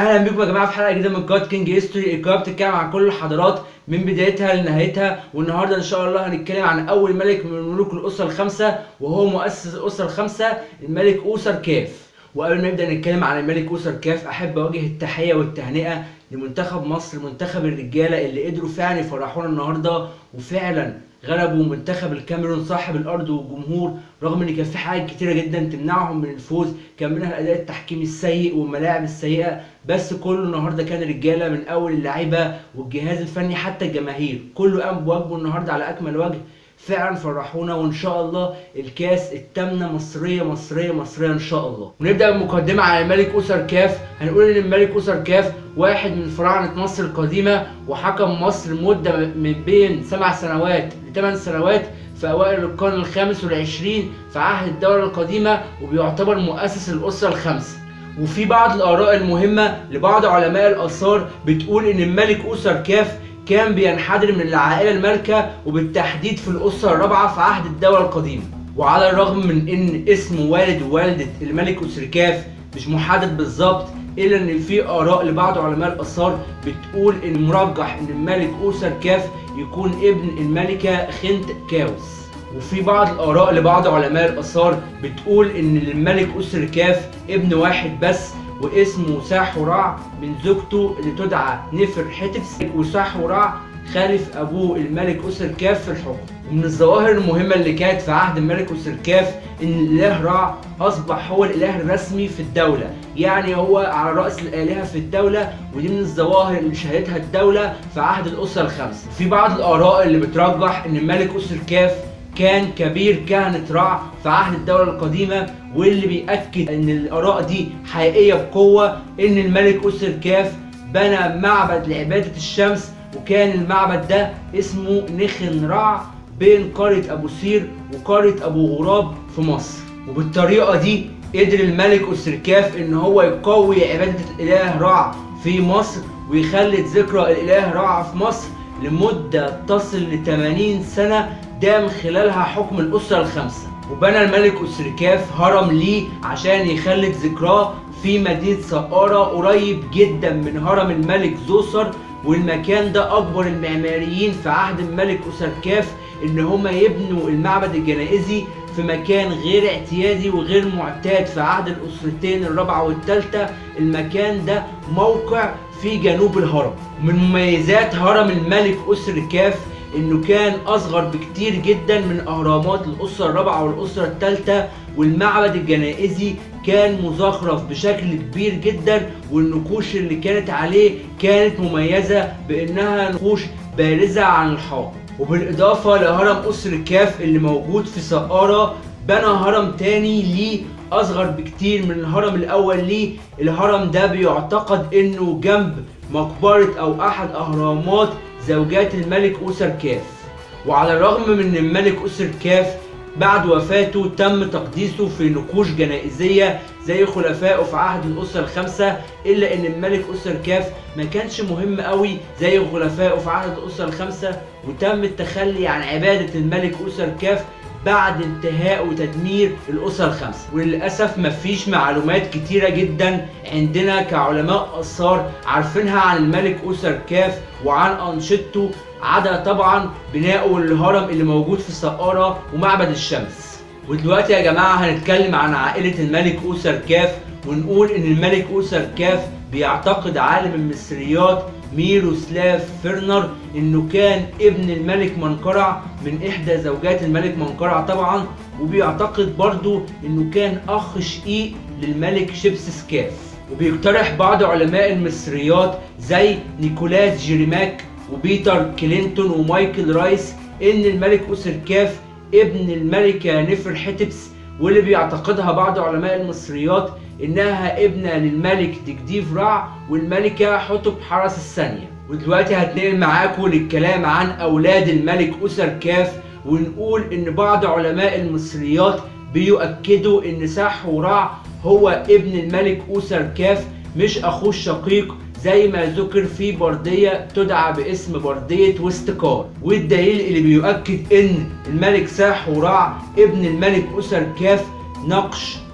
اهلا بكم يا جماعه في حلقه جديده من قناه كينج هيستوري القناه بتتكلم عن كل الحضارات من بدايتها لنهايتها والنهارده ان شاء الله هنتكلم عن اول ملك من ملوك الاسره الخمسه وهو مؤسس الاسره الخمسه الملك اوسر كاف وقبل ما نبدا نتكلم عن الملك اوسر كاف احب اوجه التحيه والتهنئه لمنتخب مصر منتخب الرجاله اللي قدروا فعلا يفرحونا النهارده وفعلا غلبوا منتخب الكاميرون صاحب الارض والجمهور رغم ان كان في حاجات كتيره جدا تمنعهم من الفوز كان منها الاداء التحكيمي السيء والملاعب السيئه بس كله النهارده كان رجاله من اول اللعيبه والجهاز الفني حتى الجماهير كله قام بواجبه النهارده على اكمل وجه فعلا فرحونا وان شاء الله الكاس التامنه مصريه مصريه مصريه ان شاء الله ونبدا بمقدمه على الملك اوسر كاف هنقول ان الملك اوسر كاف واحد من فراعنه مصر القديمه وحكم مصر مده من بين سبع سنوات لثمان سنوات في اوائل القرن الخامس والعشرين في عهد الدوله القديمه وبيعتبر مؤسس الاسره الخمسه وفي بعض الاراء المهمه لبعض علماء الاثار بتقول ان الملك اوسر كاف كان بينحدر من العائلة المالكة وبالتحديد في الأسرة الرابعة في عهد الدولة القديمة وعلى الرغم من إن اسم والد ووالدة الملك أسركاف مش محدد بالظبط إلا إن في آراء لبعض علماء الآثار بتقول إن مرجح إن الملك أوسر كاف يكون ابن الملكة خنت كاوس وفي بعض الآراء لبعض علماء الآثار بتقول إن الملك أسر كاف ابن واحد بس واسمه ساحورع من زوجته اللي تدعى نفر حتفس وساحورع خالف ابوه الملك اسر كاف في الحكم ومن الظواهر المهمة اللي كانت في عهد الملك اسر كاف ان الاله رع اصبح هو الاله الرسمي في الدولة يعني هو على رأس الالهة في الدولة ودي من الظواهر اللي شهدتها الدولة في عهد الاسرة الخمسة في بعض الاراء اللي بترجح ان الملك اسر كاف كان كبير كهنة رع في عهد الدولة القديمة واللي بيأكد ان الآراء دي حقيقية بقوة ان الملك أسر كاف بنى معبد لعبادة الشمس وكان المعبد ده اسمه نخن رع بين قرية أبو سير وقرية أبو غراب في مصر وبالطريقة دي قدر الملك أسر كاف ان هو يقوي عبادة الإله رع في مصر ويخلد ذكرى الإله رع في مصر لمدة تصل ل 80 سنة دام خلالها حكم الأسرة الخمسة وبنى الملك أسركاف هرم ليه عشان يخلد ذكراه في مدينة سقارة قريب جدا من هرم الملك زوسر والمكان ده أكبر المعماريين في عهد الملك أسركاف إن هما يبنوا المعبد الجنائزي في مكان غير اعتيادي وغير معتاد في عهد الأسرتين الرابعة والثالثة المكان ده موقع في جنوب الهرم من مميزات هرم الملك أسر كاف انه كان اصغر بكتير جدا من اهرامات الاسره الرابعه والاسره الثالثه والمعبد الجنائزي كان مزخرف بشكل كبير جدا والنقوش اللي كانت عليه كانت مميزه بانها نقوش بارزه عن الحائط وبالاضافه لهرم اسر كاف اللي موجود في سقاره بنى هرم تاني ليه اصغر بكتير من الهرم الاول ليه الهرم ده بيعتقد انه جنب مقبره او احد اهرامات زوجات الملك أسر كاف وعلى الرغم من ان الملك أسر كاف بعد وفاته تم تقديسه في نقوش جنائزية زي خلفائه في عهد الأسرة الخمسة إلا إن الملك أسر كاف ما كانش مهم قوي زي خلفائه في عهد الأسرة الخمسة وتم التخلي عن عبادة الملك أسر كاف بعد انتهاء وتدمير الأسرة الخمسة وللأسف مفيش معلومات كتيرة جدا عندنا كعلماء آثار عارفينها عن الملك أسر كاف وعن أنشطته عدا طبعا بناؤه الهرم اللي موجود في سقارة ومعبد الشمس ودلوقتي يا جماعة هنتكلم عن عائلة الملك أسر كاف ونقول إن الملك أسر كاف بيعتقد عالم المصريات ميروسلاف فيرنر انه كان ابن الملك منقرع من احدى زوجات الملك منقرع طبعا وبيعتقد برضو انه كان اخ شقيق للملك شبسس كاف وبيقترح بعض علماء المصريات زي نيكولاس جيريماك وبيتر كلينتون ومايكل رايس ان الملك اسر كاف ابن الملكة نفر حتبس واللي بيعتقدها بعض علماء المصريات انها ابنة للملك دجديف رع والملكة حتب حرس الثانية ودلوقتي هتنقل معاكم للكلام عن اولاد الملك اسر كاف ونقول ان بعض علماء المصريات بيؤكدوا ان ساحورع هو ابن الملك اسر كاف مش اخوه الشقيق زي ما ذكر في بردية تدعى باسم بردية وستكار والدليل اللي بيؤكد ان الملك ساحورع ابن الملك اسر كاف نقش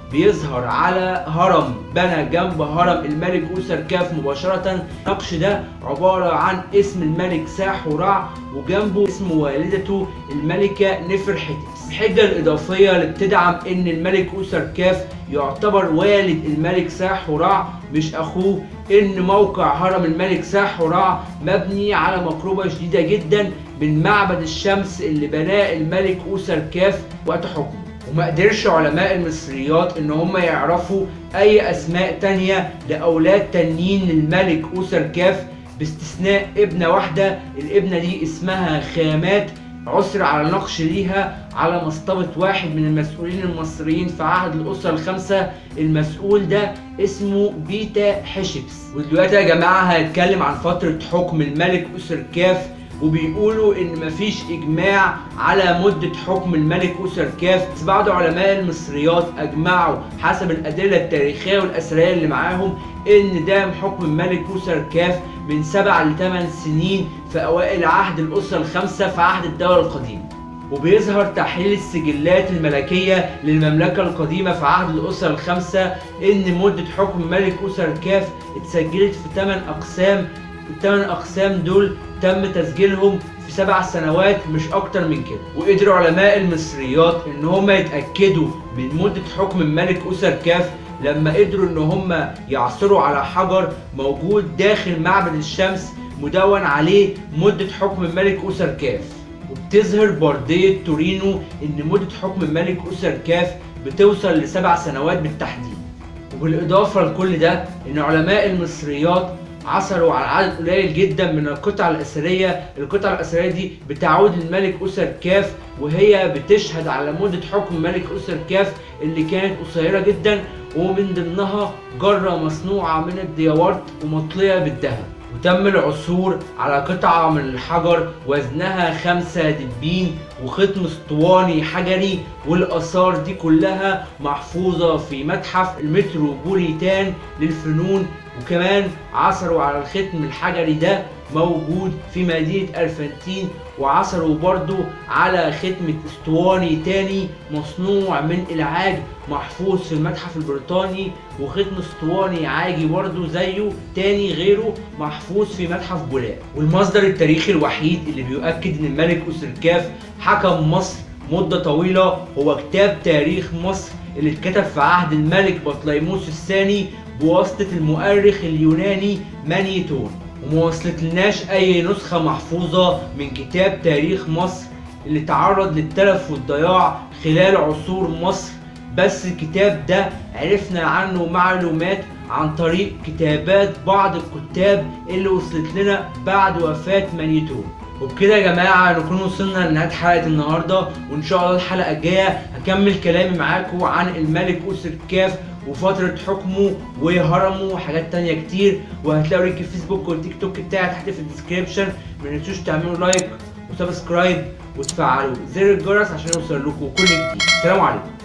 بيظهر على هرم بنى جنب هرم الملك أوسر كاف مباشرة النقش ده عبارة عن اسم الملك ساحورع وجنبه اسم والدته الملكة نفر حتس الحجة الإضافية اللي بتدعم إن الملك أوسر كاف يعتبر والد الملك ساحورع مش أخوه إن موقع هرم الملك ساحورع مبني على مقربة شديدة جدا من معبد الشمس اللي بناه الملك أوسر كاف وقت حكمه وما قدرش علماء المصريات ان هم يعرفوا اي اسماء تانية لاولاد تانيين للملك اوسر كاف باستثناء ابنة واحدة الابنة دي اسمها خامات عسر على نقش ليها على مصطبة واحد من المسؤولين المصريين في عهد الأسرة الخمسة المسؤول ده اسمه بيتا حشبس ودلوقتي يا جماعة هنتكلم عن فترة حكم الملك أسر كاف وبيقولوا ان مفيش اجماع على مدة حكم الملك أسر كاف بس بعض علماء المصريات اجمعوا حسب الادلة التاريخية والاثرية اللي معاهم ان دام حكم الملك أسر كاف من سبع لثمان سنين في اوائل عهد الاسرة الخمسة في عهد الدولة القديمة وبيظهر تحليل السجلات الملكية للمملكة القديمة في عهد الأسرة الخمسة إن مدة حكم الملك أسر كاف اتسجلت في 8 أقسام الثمان أقسام دول تم تسجيلهم في سبع سنوات مش أكتر من كده وقدروا علماء المصريات إن هم يتأكدوا من مدة حكم الملك أسر كاف لما قدروا إن هم يعثروا على حجر موجود داخل معبد الشمس مدون عليه مدة حكم الملك أسر كاف وبتظهر بردية تورينو إن مدة حكم الملك أسر كاف بتوصل لسبع سنوات بالتحديد وبالإضافة لكل ده إن علماء المصريات عثروا على عدد قليل جدا من القطع الأثرية القطع الأثرية دي بتعود للملك أسر كاف وهي بتشهد على مدة حكم الملك أسر كاف اللي كانت قصيرة جدا ومن ضمنها جرة مصنوعة من الدياورت ومطلية بالذهب وتم العثور على قطعة من الحجر وزنها خمسة دبين وختم اسطواني حجري والآثار دي كلها محفوظة في متحف المتروبوليتان للفنون وكمان عثروا على الختم الحجري ده موجود في مدينة ألفنتين وعثروا برضو على ختم اسطواني تاني مصنوع من العاج محفوظ في المتحف البريطاني وختم اسطواني عاجي برضو زيه تاني غيره محفوظ في متحف بولاق والمصدر التاريخي الوحيد اللي بيؤكد ان الملك أسركاف حكم مصر مدة طويلة هو كتاب تاريخ مصر اللي اتكتب في عهد الملك بطليموس الثاني بواسطة المؤرخ اليوناني مانيتون وما وصلتلناش أي نسخة محفوظة من كتاب تاريخ مصر اللي تعرض للتلف والضياع خلال عصور مصر بس الكتاب ده عرفنا عنه معلومات عن طريق كتابات بعض الكتاب اللي وصلت لنا بعد وفاة مانيتون وبكده يا جماعة نكون وصلنا لنهاية حلقة النهاردة وإن شاء الله الحلقة الجاية هكمل كلامي معاكم عن الملك أسر كاف وفترة حكمه وهرمه وحاجات تانية كتير وهتلاقوا لينك الفيسبوك والتيك توك بتاعي تحت في الديسكريبشن ما تنسوش تعملوا لايك وسبسكرايب وتفعلوا زر الجرس عشان يوصل لكم كل جديد سلام عليكم